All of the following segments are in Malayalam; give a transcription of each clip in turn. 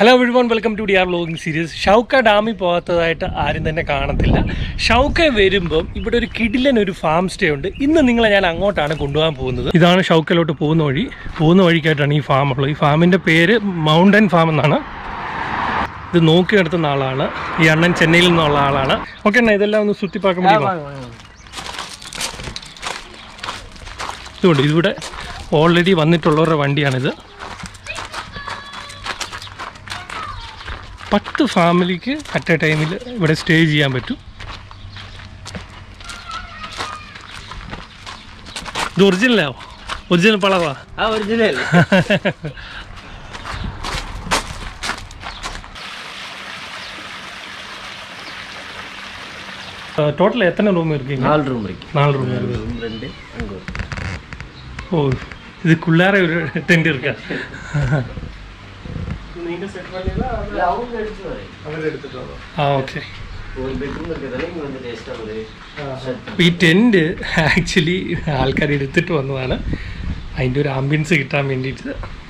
Hello everyone welcome to D R vlogging series ഷൗക്ക ഡാമിൽ പോകാത്തതായിട്ട് ആരും തന്നെ കാണത്തില്ല ഷൗക്ക വരുമ്പം ഇവിടെ ഒരു കിടിലൻ ഒരു ഫാം സ്റ്റേ ഉണ്ട് ഇന്ന് നിങ്ങളെ ഞാൻ അങ്ങോട്ടാണ് കൊണ്ടുപോകാൻ പോകുന്നത് ഇതാണ് ഷൗക്കയിലോട്ട് പോകുന്ന വഴി പോകുന്ന വഴിക്കായിട്ടാണ് ഈ ഫാം ഉള്ളത് ഈ ഫാമിൻ്റെ പേര് മൗണ്ടൻ ഫാം എന്നാണ് ഇത് നോക്കി നടത്തുന്ന ആളാണ് ഈ അണ്ണൻ ചെന്നൈയിൽ നിന്നുള്ള ആളാണ് ഓക്കെ അണ്ണ ഇതെല്ലാം ഒന്ന് സുത്തിപ്പാക്കാൻ വേണ്ടി ഇതുകൊണ്ട് ഇവിടെ ഓൾറെഡി വന്നിട്ടുള്ളവരുടെ വണ്ടിയാണിത് പത്ത് ഫാമിലിക്ക് അറ്റ് എ ടൈമിൽ ഇവിടെ സ്റ്റേ ചെയ്യാൻ പറ്റും ഇത് ഒറിജിനലാവോ ഒറിജിനൽ പളവാ ആ ഒറിജിനൽ டோட்டல் எத்தனை ரூம் இருக்கீங்க நாலு ரூம் இருக்கு நாலு ரூம் இருக்கு ரூம் ரெண்டு அங்க ஒரு ஓ இதுக்குள்ளார ஒரு டென்ட் இருக்கா இல்ல, அவங்க எடுத்து வரேன் ആ ഓക്കെ ஒரு பெட்ரூம் இருக்கிறதால இங்க வந்து டேஸ்டா ஒரு ഈ ടെൻറ്റ് ആക്ച്വലി ആൾക്കാർ എടുത്തിട്ട് വന്നതാണ് അതിൻ്റെ ഒരു ആംബിയൻസ് കിട്ടാൻ വേണ്ടിയിട്ട്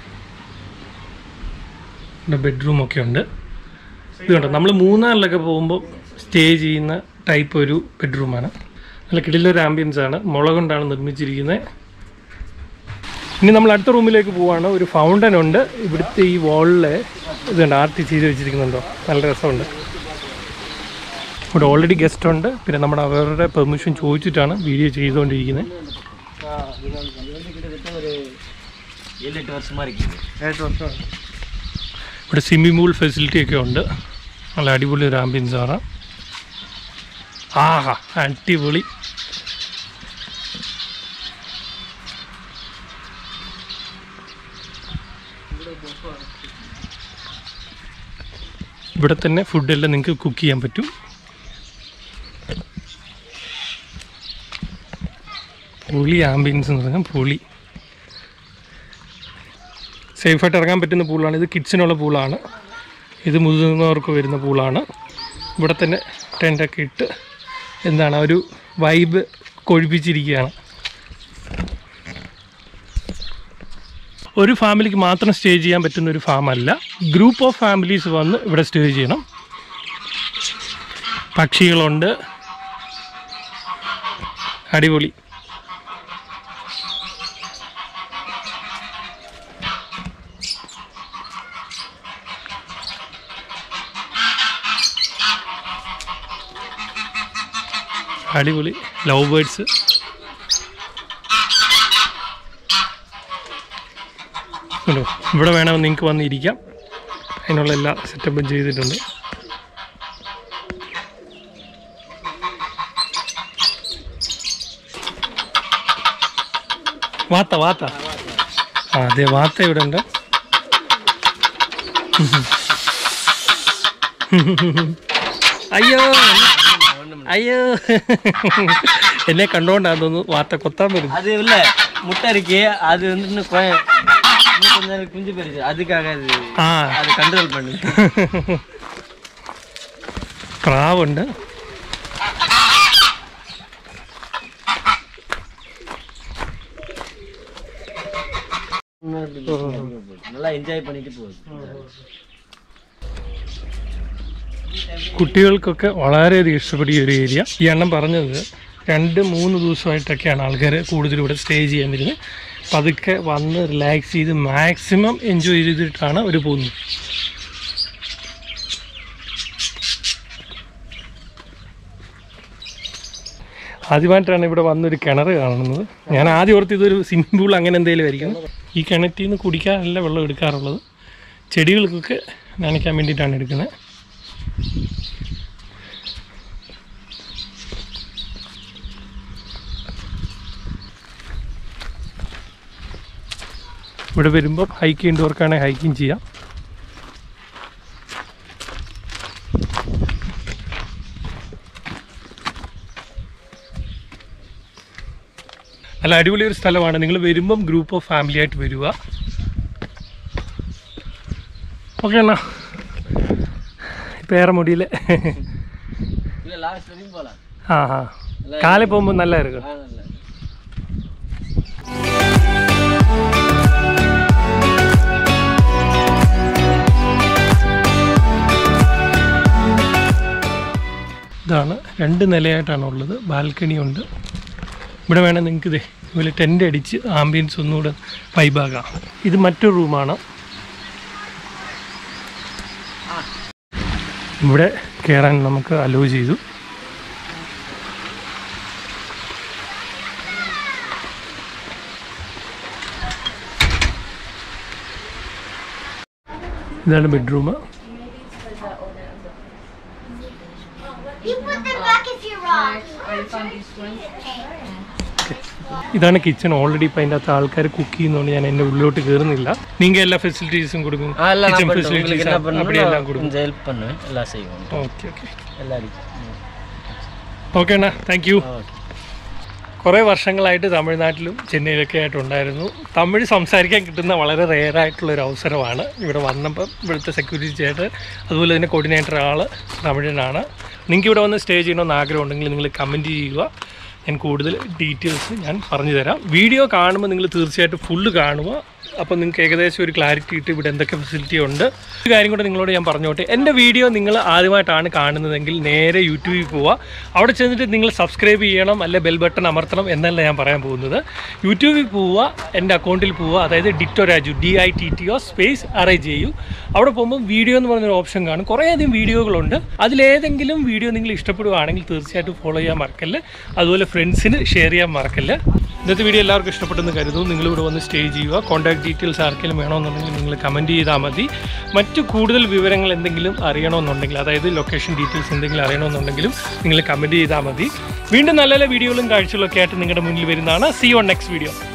ഇവിടെ ബെഡ്റൂമൊക്കെ ഉണ്ട് ഇത് കണ്ടോ നമ്മൾ മൂന്നാറിലൊക്കെ പോകുമ്പോൾ സ്റ്റേ ചെയ്യുന്ന ടൈപ്പ് ഒരു ബെഡ്റൂമാണ് നല്ല കിടിലൊരു ആംബിയൻസ് ആണ് മുള കൊണ്ടാണ് നിർമ്മിച്ചിരിക്കുന്നത് ഇനി നമ്മൾ അടുത്ത റൂമിലേക്ക് പോവാണ് ഒരു ഫൗണ്ടൻ ഉണ്ട് ഇവിടുത്തെ ഈ വാളിലെ ഇതുണ്ട് ആർട്ടി ചെയ്ത് വെച്ചിരിക്കുന്നുണ്ടോ നല്ല രസമുണ്ട് ഇവിടെ ഓൾറെഡി ഗസ്റ്റ് ഉണ്ട് പിന്നെ നമ്മുടെ അവരുടെ പെർമിഷൻ ചോദിച്ചിട്ടാണ് വീഡിയോ ചെയ്തുകൊണ്ടിരിക്കുന്നത് இது வந்து கிட்டத்தட்ட ஒரு ஏழு எட்டு வருஷமா இருக்குது ഇവിടെ സ്വിമ്മിംഗ് പൂൾ ഫെസിലിറ്റി ഒക്കെ ഉണ്ട് നല്ല അടിപൊളി ഒരു ആംബിയൻസ് ആണ് ആഹാ അടിപൊളി ഇവിടെ തന്നെ ഫുഡെല്ലാം നിങ്ങൾക്ക് കുക്ക് ചെയ്യാൻ പറ്റും പൊളി ആംബിയൻസ് എന്ന് പറഞ്ഞാൽ പൊളി സേഫായിട്ട് ഇറങ്ങാൻ പറ്റുന്ന പൂളാണ് ഇത് കിഡ്സിനുള്ള പൂളാണ് ഇത് മുതിർന്നവർക്ക് വരുന്ന പൂളാണ് ഇവിടെ തന്നെ ടെൻ്റൊക്കെ ഇട്ട് എന്താണ് ആ ഒരു വൈബ് കൊഴിപ്പിച്ചിരിക്കുകയാണ് ഒരു ഫാമിലിക്ക് മാത്രം സ്റ്റേ ചെയ്യാൻ പറ്റുന്ന ഒരു ഫാമല്ല ഗ്രൂപ്പ് ഓഫ് ഫാമിലീസ് വന്ന് ഇവിടെ സ്റ്റേ ചെയ്യണം പക്ഷികളുണ്ട് അടിപൊളി അടിപൊളി ലവ് ബേഡ്സ് ഉണ്ടോ ഇവിടെ വേണമെങ്കിൽ നിങ്ങൾക്ക് വന്നിരിക്കാം അതിനുള്ള എല്ലാ സെറ്റപ്പും ചെയ്തിട്ടുണ്ട് വാത്ത വാത്ത ആ അതെ വാത്ത ഇവിടെ ഉണ്ട് അയ്യോ അയ്യോ എന്നെ കണ്ടോണ്ടാന്ന് തോന്നുന്നു വാർത്ത കൊത്താൻ വരുന്നു அது இல்ல முட்டை இருக்கு அது வந்து இன்னும் கொ- இன்னும் கொஞ்ச நேரம் குஞ்சு போயிருச்சு அதுக்காக அது ആ அது கண்ட்ரோல் பண்ணு പ്രാവുണ്ട് நல்லா என்ஜாய் பண்ணிட்டு போகுது കുട്ടികൾക്കൊക്കെ വളരെയധികം ഇഷ്ടപ്പെട്ട ഈ ഒരു ഏരിയ ഈ എണ്ണം പറഞ്ഞത് രണ്ട് മൂന്ന് ദിവസമായിട്ടൊക്കെയാണ് ആൾക്കാർ കൂടുതൽ ഇവിടെ സ്റ്റേ ചെയ്യാൻ വരുന്നത് പതുക്കെ വന്ന് റിലാക്സ് ചെയ്ത് മാക്സിമം എൻജോയ് ചെയ്തിട്ടാണ് അവർ പോകുന്നത് ആദ്യമായിട്ടാണ് ഇവിടെ വന്നൊരു കിണർ കാണുന്നത് ഞാൻ ആദ്യം ഓർത്ത് ഇതൊരു സ്വിമ്മിംഗ് പൂൾ അങ്ങനെ എന്തെങ്കിലും ആയിരിക്കും ഈ കിണറ്റിൽ നിന്ന് കുടിക്കാനല്ല വെള്ളം എടുക്കാറുള്ളത് ചെടികൾക്കൊക്കെ നനയ്ക്കാൻ വേണ്ടിയിട്ടാണ് എടുക്കുന്നത് ഇവിടെ വരുമ്പോൾ ഹൈക്ക് ചെയ്യേണ്ടവർക്കാണെങ്കിൽ ഹൈക്കിങ് ചെയ്യാം നല്ല അടിപൊളി ഒരു സ്ഥലമാണ് നിങ്ങൾ വരുമ്പം ഗ്രൂപ്പ് ഓഫ് ഫാമിലി ആയിട്ട് വരിക ഓക്കെ അണ്ണാ പേര മുടിയിൽ இல்ல லாஸ்ட் வரைக்கும் போலாம் ആ ആ കാലേ പോകുമ്പോൾ നല്ലതായിരിക്കും ஆ, நல்லா Thank ഇതാണ് രണ്ട് നിലയായിട്ടാണ് ഉള്ളത് ബാൽക്കണി ഉണ്ട് ഇവിടെ വേണേൽ നിങ്ങൾക്ക് ഇതേ ഇതുപോലെ ടെൻ്റ് അടിച്ച് ആംബിയൻസ് ഒന്നുകൂടെ വൈബാകാം ഇത് മറ്റൊരു റൂമാണ് ഇവിടെ കയറാൻ നമുക്ക് അലോ ചെയ്തു ഇതാണ് bedroom You put them back if you're wrong. ഇതാണ് കിച്ചൺ ഓൾറെഡി ഇപ്പം അതിൻ്റെ അകത്ത് ആൾക്കാർ കുക്ക് ചെയ്യുന്നതുകൊണ്ട് ഞാൻ എൻ്റെ ഉള്ളിലോട്ട് കയറുന്നില്ല നിങ്ങൾ എല്ലാ ഫെസിലിറ്റീസും കൊടുക്കും ஆ எல்லாம் കിച്ചൺ நான் பண்ணுறேன் உங்களுக்கு ഫെസിലിറ്റീസ് என்ன அப்படியே എല്ലാം பண்ணணும் കൊടുക്കും கொஞ்சம் ஹெல்ப் பண்ணுவேன் எல்லாம் செய்வோம் ഓക്കെ ഓക്കെ எல்லாருக்கும் ഓക്കെ അണ്ണാ താങ്ക് യു ஓகே കുറേ വർഷങ്ങളായിട്ട് തമിഴ്നാട്ടിലും ചെന്നൈയിലൊക്കെ ആയിട്ടുണ്ടായിരുന്നു തമിഴ് സംസാരിക്കാൻ കിട്ടുന്ന വളരെ റെയർ ആയിട്ടുള്ള ഒരു അവസരമാണ് ഇവിടെ വന്നപ്പം ഇവിടുത്തെ സെക്യൂരിറ്റി ചേട്ടൻ അതുപോലെ തന്നെ കോർഡിനേറ്റർ ആൾ തമിഴനാണ് നിങ്ങൾക്ക് ഇവിടെ വന്ന് സ്റ്റേ ചെയ്യണമെന്ന് ആഗ്രഹം ഉണ്ടെങ്കിൽ നിങ്ങൾ കമൻറ്റ് ചെയ്യുക ഞാൻ കൂടുതൽ ഡീറ്റെയിൽസ് ഞാൻ പറഞ്ഞു തരാം വീഡിയോ കാണുമ്പോൾ നിങ്ങൾ തീർച്ചയായിട്ടും ഫുള്ള് കാണുക അപ്പോൾ നിങ്ങൾക്ക് ഏകദേശം ഒരു ക്ലാരിറ്റി കിട്ടും ഇവിടെ എന്തൊക്കെ ഫെസിലിറ്റി ഉണ്ട് ഒരു കാര്യം കൂടെ നിങ്ങളോട് ഞാൻ പറഞ്ഞോട്ടെ എൻ്റെ വീഡിയോ നിങ്ങൾ ആദ്യമായിട്ടാണ് കാണുന്നതെങ്കിൽ നേരെ യൂട്യൂബിൽ പോവുക അവിടെ ചെന്നിട്ട് നിങ്ങൾ സബ്സ്ക്രൈബ് ചെയ്യണം അല്ലെ ബെൽ ബട്ടൺ അമർത്തണം എന്നല്ല ഞാൻ പറയാൻ പോകുന്നത് യൂട്യൂബിൽ പോവുക എൻ്റെ അക്കൗണ്ടിൽ പോവുക അതായത് ditto Raju D I T T O space arrange ചെയ്യൂ അവിടെ പോകുമ്പോൾ വീഡിയോ എന്ന് പറഞ്ഞൊരു ഓപ്ഷൻ കാണും കുറേയധികം വീഡിയോകളുണ്ട് അതിലേതെങ്കിലും വീഡിയോ നിങ്ങൾ ഇഷ്ടപ്പെടുകയാണെങ്കിൽ തീർച്ചയായിട്ടും ഫോളോ ചെയ്യാൻ മറക്കല്ല് അതുപോലെ ഫ്രണ്ട്സിന് ഷെയർ ചെയ്യാൻ മറക്കല്ല് ഇന്നത്തെ വീഡിയോ എല്ലാവർക്കും ഇഷ്ടപ്പെട്ടെന്ന് കരുതുന്നു നിങ്ങൾ ഇവിടെ വന്ന് സ്റ്റേ ചെയ്യുക കോൺടാക്ട് ഡീറ്റെയിൽസ് ആർക്കെങ്കിലും വേണമെന്നുണ്ടെങ്കിൽ നിങ്ങൾ കമൻറ്റ് ചെയ്താൽ മതി മറ്റു കൂടുതൽ വിവരങ്ങൾ എന്തെങ്കിലും അറിയണമെന്നുണ്ടെങ്കിൽ അതായത് ലൊക്കേഷൻ ഡീറ്റെയിൽസ് എന്തെങ്കിലും അറിയണമെന്നുണ്ടെങ്കിലും നിങ്ങൾ കമൻറ്റ് ചെയ്താൽ മതി വീണ്ടും നല്ല നല്ല വീഡിയോകളും കാഴ്ചകളൊക്കെ ആയിട്ട് നിങ്ങളുടെ മുന്നിൽ വരുന്നതാണ് സി ഓൺ നെക്സ്റ്റ് വീഡിയോ